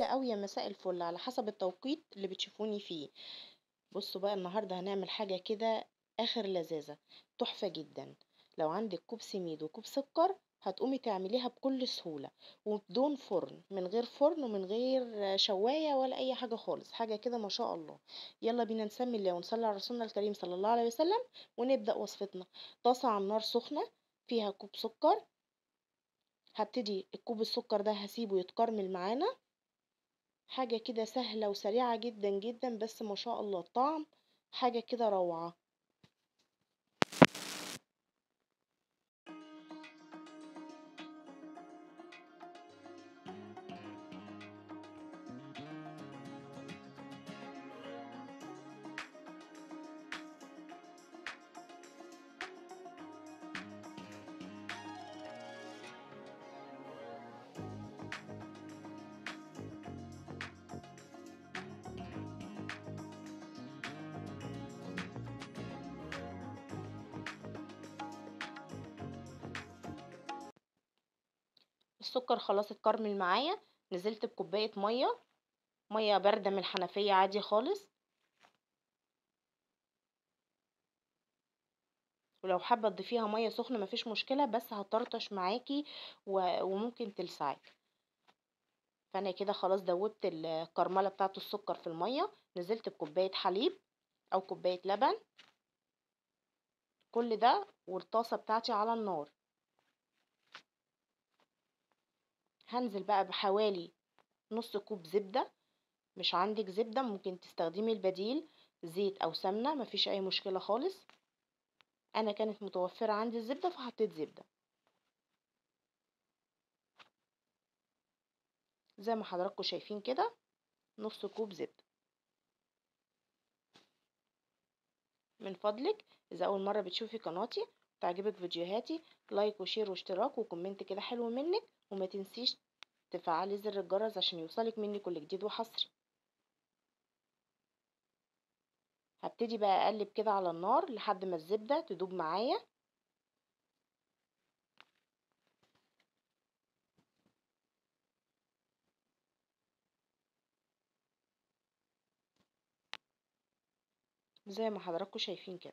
او يا مساء الفل على حسب التوقيت اللي بتشوفوني فيه بصوا بقى النهارده هنعمل حاجه كده اخر لذاذه تحفه جدا لو عندك كوب سميد وكوب سكر هتقومي تعمليها بكل سهوله وبدون فرن من غير فرن ومن غير شوايه ولا اي حاجه خالص حاجه كده ما شاء الله يلا بينا نسمي الله ونصلي على رسولنا الكريم صلى الله عليه وسلم ونبدا وصفتنا طاسه على النار سخنه فيها كوب سكر هبتدي الكوب السكر ده هسيبه يتكرمل معانا حاجة كده سهلة وسريعة جدا جدا بس ما شاء الله الطعم حاجة كده روعة السكر خلاص اتكرمل معايا نزلت بكوباية مية مية باردة من الحنفية عادي خالص ولو حابة تضيفيها مية سخنة مفيش مشكلة بس هتطرطش معاكي و- وممكن تلسعك فانا كده خلاص دوبت الكرملة بتاعة السكر في المية نزلت بكوباية حليب او كوباية لبن كل ده والطاسة بتاعتي على النار هنزل بقى بحوالي نص كوب زبدة مش عندك زبدة ممكن تستخدمي البديل زيت او سمنة مفيش اي مشكلة خالص انا كانت متوفرة عندي الزبدة فحطيت زبدة زي ما حضراتكم شايفين كده نص كوب زبدة من فضلك اذا اول مرة بتشوفي قناتي تعجبك فيديوهاتي لايك وشير واشتراك وكومنت كده حلو منك وما تنسيش تفعلي زر الجرس عشان يوصلك مني كل جديد وحصري هبتدي بقى اقلب كده على النار لحد ما الزبدة تدوب معايا زي ما حضراتكم شايفين كده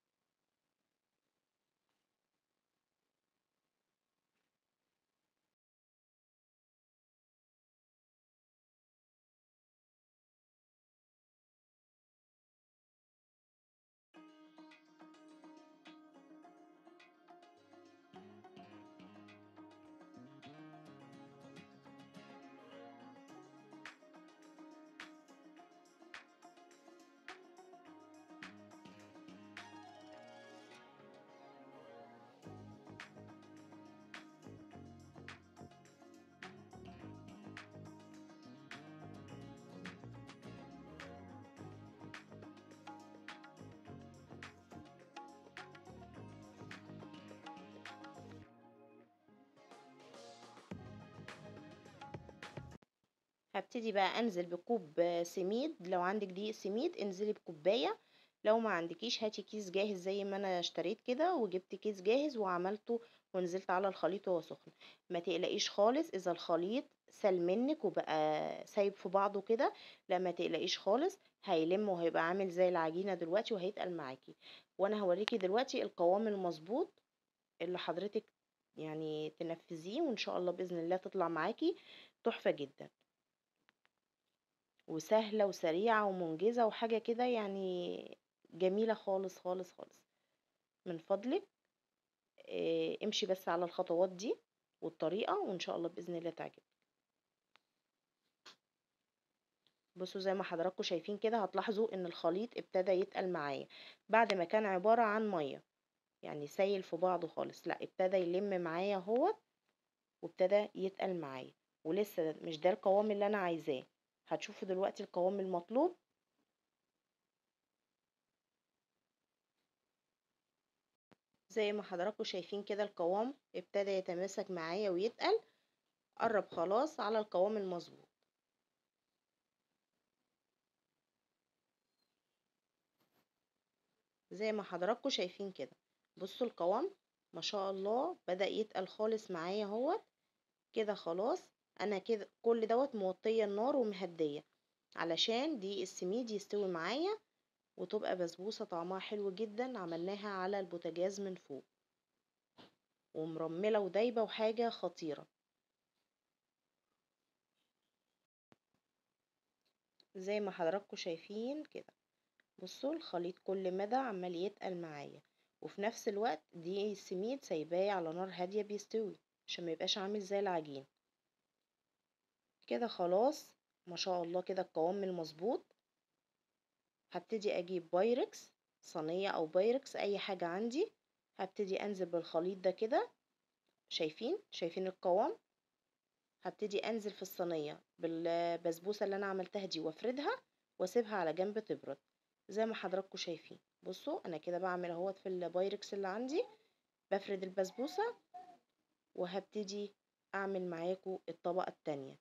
هبتدي بقى انزل بكوب سميد لو عندك دقيق سميد انزلي بكوبايه لو ما عندكيش هاتي كيس جاهز زي ما انا اشتريت كده وجبت كيس جاهز وعملته ونزلت على الخليط وهو سخن ما تقلقيش خالص اذا الخليط سال منك وبقى سايب في بعضه كده لا ما تقلقيش خالص هيلم وهيبقى عامل زي العجينه دلوقتي وهيتقل معاكي وانا هوريكي دلوقتي القوام المظبوط اللي حضرتك يعني تنفذيه وان شاء الله باذن الله تطلع معاكي تحفه جدا وسهلة وسريعة ومنجزة وحاجة كده يعني جميلة خالص خالص خالص من فضلك آه، امشي بس على الخطوات دي والطريقة وان شاء الله بإذن الله تعجبك بصوا زي ما حضراتكم شايفين كده هتلاحظوا ان الخليط ابتدى يتقل معايا بعد ما كان عبارة عن مية يعني سايل في بعضه خالص لا ابتدى يلم معايا اهوت وابتدى يتقل معايا ولسه مش ده القوام اللي انا عايزاه هتشوفوا دلوقتي القوام المطلوب زي ما حضراتكم شايفين كده القوام ابتدى يتماسك معايا ويتقل قرب خلاص على القوام المظبوط زي ما حضراتكم شايفين كده بصوا القوام ما شاء الله بدأ يتقل خالص معايا اهوت كده خلاص انا كده كل دوت موطيه النار ومهديه علشان دي السميد يستوي معايا وتبقى بسبوسه طعمها حلو جدا عملناها على البوتاجاز من فوق ومرمله ودايبه وحاجه خطيره زي ما حضراتكم شايفين كده بصوا الخليط كل مدى عمال يتقل معايا وفي نفس الوقت دي السميد سايباه على نار هاديه بيستوي عشان ما يبقاش عامل زي العجين كده خلاص ما شاء الله كده القوام المظبوط هبتدي اجيب بايركس صينيه او بايركس اي حاجه عندي هبتدي انزل بالخليط ده كده شايفين شايفين القوام هبتدي انزل في الصينيه بالبسبوسه اللي انا عملتها دي وافردها واسيبها على جنب تبرد زي ما حضراتكم شايفين بصوا انا كده بعمل اهوت في البايركس اللي عندي بفرد البسبوسه وهبتدي اعمل معاكم الطبقه التانية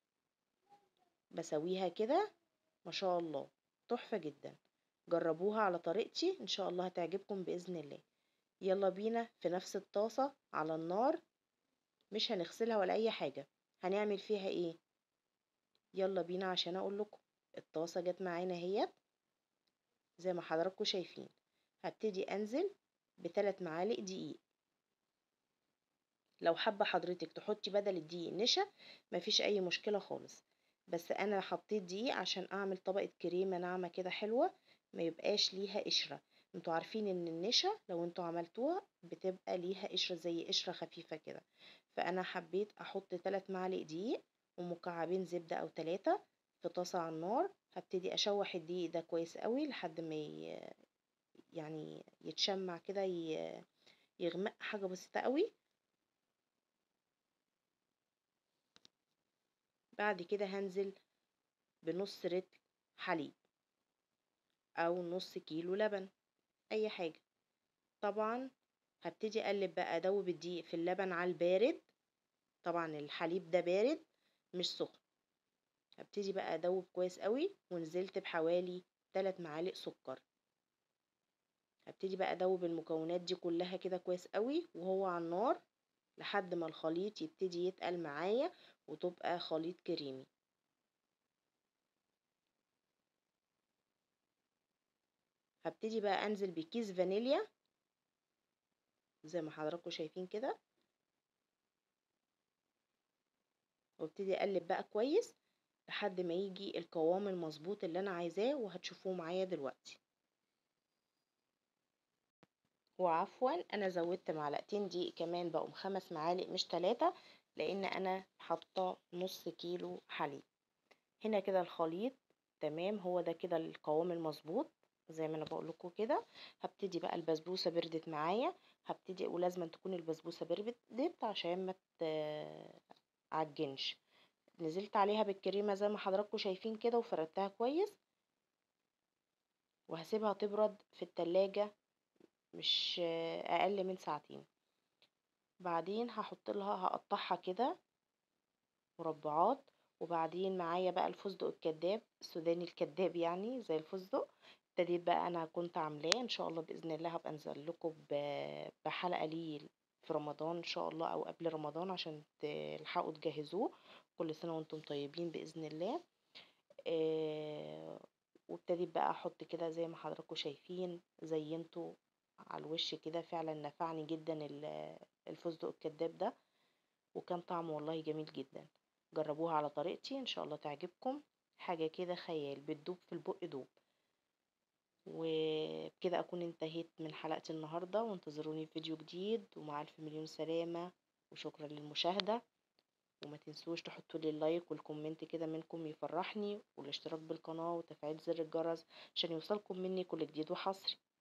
بسويها كده ما شاء الله تحفه جدا جربوها على طريقتي ان شاء الله هتعجبكم باذن الله يلا بينا في نفس الطاسه على النار مش هنغسلها ولا اي حاجه هنعمل فيها ايه يلا بينا عشان اقول لكم الطاسه جت معانا اهيت زي ما حضراتكم شايفين هبتدي انزل بثلاث معالق دقيق لو حابه حضرتك تحطي بدل الدقيق نشا مفيش اي مشكله خالص بس انا حطيت دقيق عشان اعمل طبقه كريمه ناعمه كده حلوه ما يبقاش ليها قشره انتوا عارفين ان النشا لو انتوا عملتوها بتبقى ليها قشره زي قشره خفيفه كده فانا حبيت احط 3 معالق دقيق ومكعبين زبده او 3 في طاسه على النار هبتدي اشوح الدقيق ده كويس قوي لحد ما يعني يتشمع كده يغمق حاجه بسيطه قوي بعد كده هنزل بنص رتل حليب او نص كيلو لبن اي حاجه طبعا هبتدي اقلب بقى ادوب الدقيق في اللبن على البارد طبعا الحليب ده بارد مش سخن هبتدي بقى ادوب كويس قوي ونزلت بحوالي 3 معالق سكر هبتدي بقى ادوب المكونات دي كلها كده كويس قوي وهو على النار لحد ما الخليط يبتدي يتقل معايا وتبقى خليط كريمي هبتدي بقى انزل بكيس فانيليا زي ما حضراتكم شايفين كده وابتدي اقلب بقى كويس لحد ما يجي القوام المظبوط اللي انا عايزاه وهتشوفوه معايا دلوقتي وعفوا انا زودت معلقتين دقيق كمان بقوا خمس معالق مش تلاتة لان انا حاطه نص كيلو حليب هنا كده الخليط تمام هو ده كده القوام المظبوط زي ما انا بقول لكم كده هبتدي بقى البسبوسه بردت معايا هبتدي ولازم تكون البسبوسه بردت عشان ما تعجنش نزلت عليها بالكريمه زي ما حضراتكم شايفين كده وفردتها كويس وهسيبها تبرد في التلاجة مش اقل من ساعتين بعدين هحط لها هقطعها كده مربعات وبعدين معايا بقى الفستق الكداب السوداني الكداب يعني زي الفستق ابتديت بقى انا كنت عاملاه ان شاء الله باذن الله هبقى انزل لكم بحلقه ليه في رمضان ان شاء الله او قبل رمضان عشان تلحقوا تجهزوه كل سنه وانتم طيبين باذن الله آه وابتديت بقى احط كده زي ما حضراتكم شايفين زينته على الوش كده فعلا نفعني جدا الفستق الكداب ده وكان طعمه والله جميل جدا جربوها على طريقتي ان شاء الله تعجبكم حاجة كده خيال بتدوب في البق دوب وبكده اكون انتهيت من حلقة النهاردة وانتظروني في فيديو جديد ومع الف مليون سلامة وشكرا للمشاهدة وما تنسوش تحطوا لي اللايك والكومنت كده منكم يفرحني والاشتراك بالقناة وتفعيل زر الجرس عشان يوصلكم مني كل جديد وحصري